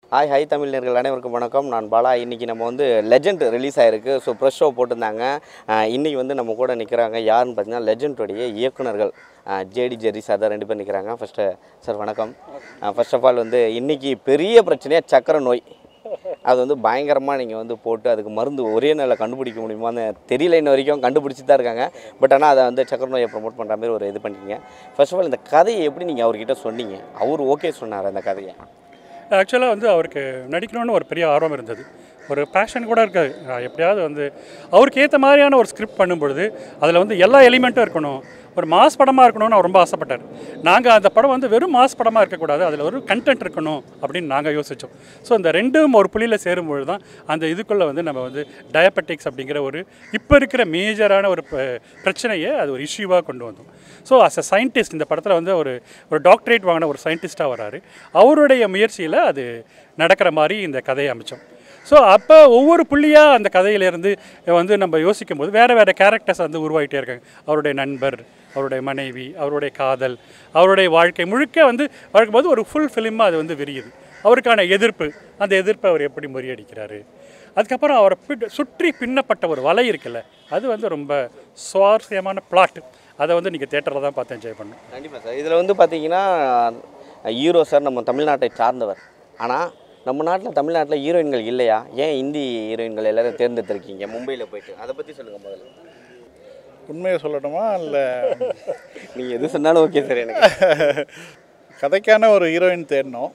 hi high தமிழர்கள் அனைவருக்கும் வணக்கம் நான் பாலா இன்றைக்கி நம்ம வந்து லெஜெண்ட் ரிலீஸ் ஆயிருக்கு ஸோ ப்ரெஷ் ஷோ போட்டிருந்தாங்க அஹ் இன்னைக்கு வந்து நம்ம கூட நிற்கிறாங்க யாருன்னு பார்த்தீங்கன்னா லெஜெண்டுடைய இயக்குனர்கள் ஜேடி ஜெரி சார் தான் ரெண்டு பேர் நிற்கிறாங்க ஃபஸ்ட்டு சார் வணக்கம் ஃபர்ஸ்ட் ஆஃப் ஆல் வந்து இன்றைக்கி பெரிய பிரச்சனையாக சக்கரை நோய் அது வந்து பயங்கரமாக நீங்கள் வந்து போட்டு அதுக்கு மருந்து ஒரே நாளில் கண்டுபிடிக்க முடியுமான்னு தெரியல இன்ன வரைக்கும் கண்டுபிடிச்சி தான் இருக்காங்க பட் ஆனால் அதை வந்து சக்கரை நோயை ப்ரொமோட் பண்ணுற மாதிரி ஒரு இது பண்ணிருக்கீங்க ஃபர்ஸ்ட் ஆஃப் ஆல் இந்த கதையை எப்படி நீங்கள் அவர்கிட்ட சொன்னீங்க அவர் ஓகே சொன்னார் அந்த கதையை ஆக்சுவலாக வந்து அவருக்கு நடிக்கணும்னு ஒரு பெரிய ஆர்வம் இருந்தது ஒரு பேஷன் கூட இருக்காது நான் எப்படியாவது வந்து அவருக்கு ஏற்ற மாதிரியான ஒரு ஸ்கிரிப்ட் பண்ணும்பொழுது அதில் வந்து எல்லா எலிமெண்ட்டும் இருக்கணும் ஒரு மாஸ் படமாக இருக்கணும்னு அவர் ரொம்ப ஆசைப்பட்டார் நாங்கள் அந்த படம் வந்து வெறும் மாஸ் படமாக இருக்கக்கூடாது அதில் ஒரு கண்டென்ட் இருக்கணும் அப்படின்னு நாங்கள் யோசித்தோம் ஸோ இந்த ரெண்டும் ஒரு புள்ளியில் சேரும்பொழுது தான் அந்த இதுக்குள்ளே வந்து நம்ம வந்து டயபெட்டிக்ஸ் அப்படிங்கிற ஒரு இப்போ இருக்கிற மேஜரான ஒரு ப- பிரச்சனையை அது ஒரு இஷ்யூவாக கொண்டு வந்தோம் ஸோ அஸ் அ சயின்டிஸ்ட் இந்த படத்தில் வந்து ஒரு ஒரு டாக்டரேட் வாங்கின ஒரு சயின்டிஸ்ட்டாக வராரு அவருடைய முயற்சியில் அது நடக்கிற மாதிரி இந்த கதையை அமைச்சோம் ஸோ அப்போ ஒவ்வொரு புள்ளியாக அந்த கதையிலேருந்து வந்து நம்ம யோசிக்கும் போது வேறு வேறு கேரக்டர்ஸ் வந்து உருவாகிட்டே இருக்காங்க அவருடைய நண்பர் அவருடைய மனைவி அவருடைய காதல் அவருடைய வாழ்க்கை முழுக்க வந்து பார்க்கும்போது ஒரு ஃபுல் ஃபிலிமாக அது வந்து விரியுது அவருக்கான எதிர்ப்பு அந்த எதிர்ப்பை அவர் எப்படி முறியடிக்கிறாரு அதுக்கப்புறம் அவரை பின் சுற்றி பின்னப்பட்ட ஒரு வலை இருக்குல்ல அது வந்து ரொம்ப சுவாரஸ்யமான பிளாட் அதை வந்து நீங்கள் தேட்டரில் தான் பார்த்து என்ஜாய் பண்ணேன் கண்டிப்பாக சார் இதில் வந்து பார்த்தீங்கன்னா ஹீரோ சார் நம்ம தமிழ்நாட்டை சார்ந்தவர் ஆனால் நம்ம நாட்டில் தமிழ்நாட்டில் ஹீரோயின்கள் இல்லையா ஏன் இந்தி ஹீரோயின்கள் எல்லாரும் தேர்ந்தெடுத்திருக்கீங்க மும்பையில் போயிட்டு அதை பற்றி சொல்லுங்கள் முதல்ல உண்மையை சொல்லணுமா இல்லை நீங்கள் எது சொன்னாலும் ஓகே சார் எனக்கு கதைக்கான ஒரு ஹீரோயின் தேடினோம்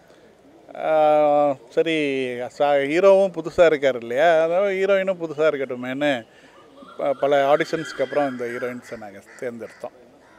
ஆஹ் சரி சா ஹீரோவும் புதுசாக இருக்கார் இல்லையா அதாவது ஹீரோயினும் புதுசாக இருக்கட்டுமேன்னு ப- பல ஆடிஷன்ஸ்க்கு அப்புறம் இந்த ஹீரோயின்ஸை நாங்கள் தேர்ந்தெடுத்தோம்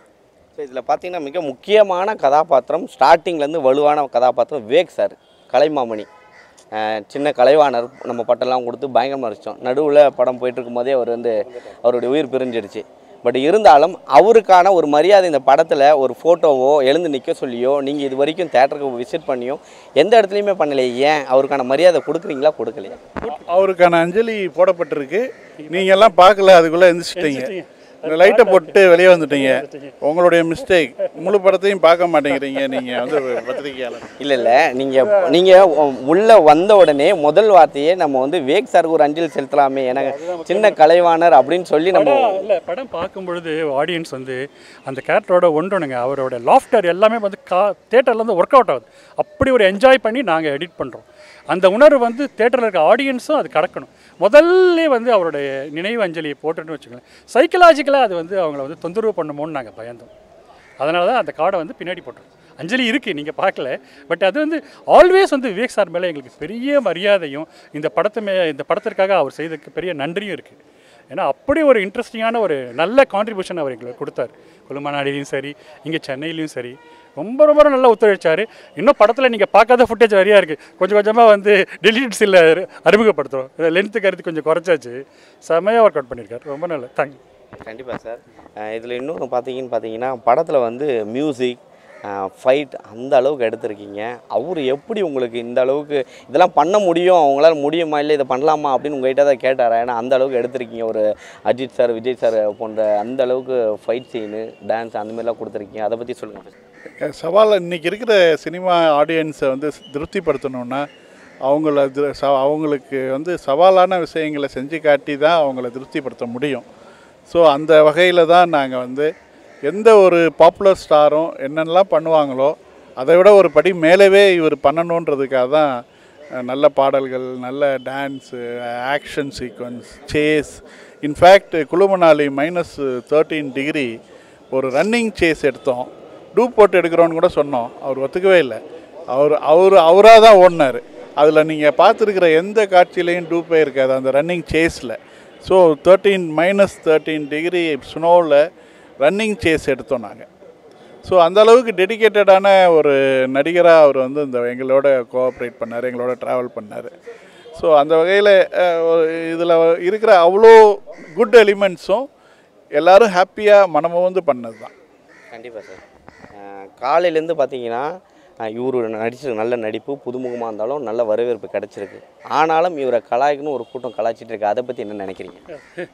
ஸோ இதில் பார்த்தீங்கன்னா மிக முக்கியமான கதாபாத்திரம் ஸ்டார்டிங்லேருந்து வலுவான கதாபாத்திரம் விவேக் சார் கலைமாமணி அஹ் சின்ன கலைவாணர் நம்ம பட்டெல்லாம் கொடுத்து பயங்கரமாக இருச்சோம் நடுவில் படம் போயிட்டு இருக்கும்போதே அவர் வந்து அவருடைய உயிர் பிரிஞ்சிடுச்சு பட் இருந்தாலும் அவருக்கான ஒரு மரியாதை இந்த படத்தில் ஒரு ஃபோட்டோவோ எழுந்து நிற்க சொல்லியோ நீங்கள் இது வரைக்கும் தேட்டருக்கு விசிட் பண்ணியோ எந்த இடத்துலையுமே பண்ணலையே ஏன் அவருக்கான மரியாதை கொடுக்குறீங்களா கொடுக்கலையா அவருக்கான அஞ்சலி போடப்பட்டிருக்கு நீங்கள் எல்லாம் பார்க்கல அதுக்குள்ளே எந்திரிச்சிட்டீங்க லைட்டை போட்டு வெளியே வந்துட்டீங்க உங்களுடைய மிஸ்டேக் முழு படத்தையும் பார்க்க மாட்டேங்கிறீங்க நீங்கள் வந்து பத்திரிகையாளர் இல்லை இல்லை நீங்கள் நீங்கள் உள்ளே வந்த உடனே முதல் வார்த்தையே நம்ம வந்து விவேக் சாருக்கு ஒரு அஞ்சலி செலுத்தலாமே எனக்கு சின்ன கலைவாணர் அப்படின்னு சொல்லி நம்ம படம் இல்லை படம் பார்க்கும் பொழுது ஆடியன்ஸ் வந்து அந்த கேரக்டரோட ஒன்றணுங்க அவரோட லாஃப்டர் எல்லாமே வந்து கா தேட்டரில் வந்து ஒர்க் அவுட் ஆகுது அப்படி ஒரு என்ஜாய் பண்ணி நாங்கள் எடிட் பண்ணுறோம் அந்த உணர்வு வந்து தேட்டரில் இருக்க ஆடியன்ஸும் அது கடக்கணும் முதல்ல வந்து அவருடைய நினைவு அஞ்சலியை போட்டுன்னு வச்சுக்கோங்களேன் சைக்கலாஜிக்கலாக அது வந்து அவங்கள வந்து தொந்தரவு பண்ணுமோன்னு நாங்கள் பயந்தோம் அதனால தான் அந்த கார்டை வந்து பின்னாடி போட்டோம் அஞ்சலி இருக்குது நீங்கள் பார்க்கல பட் அது வந்து ஆல்வேஸ் வந்து விவேக் சார் மேலே எங்களுக்கு பெரிய மரியாதையும் இந்த படத்து மே இந்த படத்திற்காக அவர் செய்ததுக்கு பெரிய நன்றியும் இருக்குது ஏன்னா அப்படி ஒரு இன்ட்ரெஸ்டிங்கான ஒரு நல்ல கான்ட்ரிபியூஷன் அவர் எங்களுக்கு கொடுத்தார் குழுமநாடிலையும் சரி இங்கே சென்னையிலையும் சரி ரொம்ப ரொம்ப நல்லா ஒத்துழைச்சார் இன்னும் படத்தில் நீங்கள் பார்க்காத ஃபுட்டேஜ் நிறையா இருக்குது கொஞ்சம் கொஞ்சமாக வந்து டெலிட் சில அறிமுகப்படுத்துகிறோம் லென்த்து கருத்து கொஞ்சம் குறைச்சாச்சு செமையாக ஒர்க் அவுட் பண்ணியிருக்காரு ரொம்ப நல்லா தேங்க்யூ கண்டிப்பாக சார் இதில் இன்னொன்று பார்த்தீங்கன்னு பார்த்தீங்கன்னா படத்தில் வந்து மியூசிக் ஃபைட் அந்த அளவுக்கு எடுத்திருக்கீங்க அவர் எப்படி உங்களுக்கு இந்த அளவுக்கு இதெல்லாம் பண்ண முடியும் அவங்களால முடியுமா இல்லை இதை பண்ணலாமா அப்படின்னு உங்கள்கிட்ட தான் கேட்டாரா ஏன்னா அந்த அளவுக்கு எடுத்திருக்கீங்க ஒரு அஜித் சார் விஜய் சார் போன்ற அந்த அளவுக்கு ஃபைட் சீனு டான்ஸ் அந்த மாதிரிலாம் கொடுத்துருக்கீங்க அதை பற்றி சொல்லுங்கள் சவால் இன்னைக்கு இருக்கிற சினிமா ஆடியன்ஸை வந்து திருப்திப்படுத்தணும்னா அவங்கள திரு- ச- அவங்களுக்கு வந்து சவாலான விஷயங்களை செஞ்சு காட்டி தான் அவங்கள திருப்திப்படுத்த முடியும் ஸோ அந்த வகையில் தான் நாங்கள் வந்து எந்த ஒரு பாப்புலர் ஸ்டாரும் என்னென்னலாம் பண்ணுவாங்களோ அதை விட ஒரு படி மேலவே இவர் பண்ணணுன்றதுக்காக தான் அஹ், நல்ல பாடல்கள் நல்ல dance action sequence chase in fact Kullu Manali minus thirteen degree ஒரு ரன்னிங் சேஸ் எடுத்தோம் டூப் போட்டு எடுக்கிறோன்னு கூட சொன்னோம் அவர் ஒத்துக்கவே இல்லை அவர் அவர் அவராக தான் ஓடினார் அதில் நீங்கள் பார்த்துருக்கிற எந்த காட்சியிலையும் டூப்பே இருக்காது அந்த ரன்னிங் சேஸில் so thirteen minus thirteen degree ஸ்னோவில் ரன்னிங் சேஸ் எடுத்தோம் நாங்கள் ஸோ அந்த அளவுக்கு டெடிகேட்டடான ஒரு நடிகராக அவர் வந்து இந்த எங்களோட கோஆப்ரேட் பண்ணார் எங்களோட ட்ராவல் பண்ணார் ஸோ அந்த வகையில் இதில் இருக்கிற அவ்வளோ குட் எலிமெண்ட்ஸும் எல்லாரும் ஹாப்பியாக மனமும் வந்து பண்ணது தான் கண்டிப்பாக சார் காலையிலேருந்து பார்த்தீங்கன்னா இவர் நடிச்ச நல்ல நடிப்பு புதுமுகமாக இருந்தாலும் நல்ல வரவேற்பு கிடச்சிருக்கு ஆனாலும் இவரை கலாய்க்குன்னு ஒரு கூட்டம் கலாய்ச்சிட்டு இருக்கு அதை பற்றி என்ன நினைக்கிறீங்க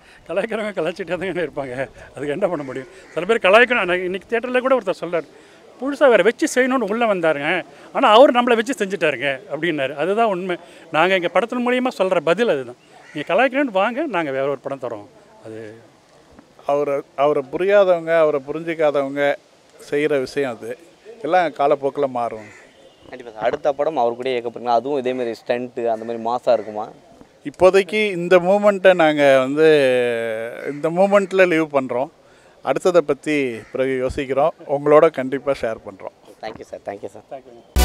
கலாய்க்கிறவங்க கலாய்ச்சிட்டே தான் இருப்பாங்க அதுக்கு என்ன பண்ண முடியும் சில பேர் கலாய்க்கணும் நான் இன்னைக்கு தேட்டரில் கூட ஒருத்தர் சொல்றார் புதுசாக வேறு வச்சு செய்யணும்னு உள்ளே வந்தாருங்க ஆனால் அவர் நம்மளை வச்சு செஞ்சுட்டாருங்க அப்படின்னாரு அதுதான் உண்மை நாங்கள் எங்கள் படத்தின் மூலியமாக சொல்கிற பதில் அதுதான் நீங்கள் கலாய்க்கணும்னு வாங்க நாங்கள் வேற ஒரு படம் தரோம் அது அவரை அவரை புரியாதவங்க அவரை புரிஞ்சிக்காதவங்க செய்கிற விஷயம் அது எல்லாம் காலப்போக்கில் மாறும் கண்டிப்பாக சார் அடுத்த படம் அவர் கூட இயக்க போறீங்களா அதுவும் இதேமாரி ஸ்டண்ட்டு அந்த மாதிரி மாசாக இருக்குமா இப்போதைக்கு இந்த மூமெண்ட்டை நாங்கள் வந்து இந்த மூமெண்ட்டில் லீவ் பண்ணுறோம் அடுத்ததை பற்றி பிறகு யோசிக்கிறோம் உங்களோட கண்டிப்பாக ஷேர் பண்ணுறோம் thank you sir thank you sir thank you